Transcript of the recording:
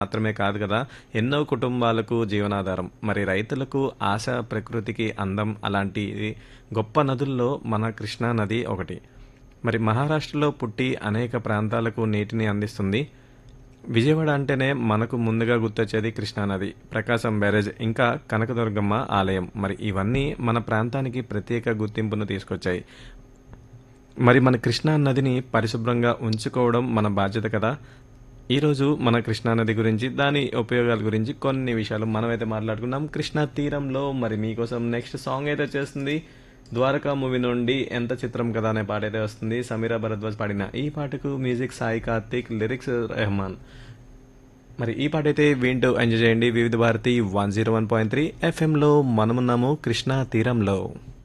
మాత్రమే కాదు కదా ఎన్నో కుటుంబాలకు జీవనాధారం మరి రైతులకు ఆశ ప్రకృతికి అందం అలాంటి గొప్ప నదుల్లో మన కృష్ణా నది ఒకటి మరి మహారాష్ట్రలో పుట్టి అనేక ప్రాంతాలకు నీటిని అందిస్తుంది విజయవాడ అంటేనే మనకు ముందుగా గుర్తొచ్చేది కృష్ణానది ప్రకాశం బ్యారేజ్ ఇంకా కనకదుర్గమ్మ ఆలయం మరి ఇవన్నీ మన ప్రాంతానికి ప్రత్యేక గుర్తింపును తీసుకొచ్చాయి మరి మన కృష్ణా నదిని పరిశుభ్రంగా ఉంచుకోవడం మన బాధ్యత కదా ఈరోజు మన కృష్ణా నది గురించి దాని ఉపయోగాల గురించి కొన్ని విషయాలు మనమైతే మాట్లాడుకున్నాం కృష్ణా తీరంలో మరి మీకోసం నెక్స్ట్ సాంగ్ అయితే చేస్తుంది ద్వారకా మూవీ నుండి ఎంత చిత్రం కదా అనే పాట అయితే వస్తుంది సమీరా భరద్వాజ్ పాడిన ఈ పాటకు మ్యూజిక్ సాయి కార్తిక్ లిరిక్స్ రెహమాన్ మరి ఈ పాట అయితే వింటూ ఎంజాయ్ చేయండి Vividh Bharati one zero one point three ఎఫ్ఎంలో మనమున్నాము కృష్ణా తీరంలో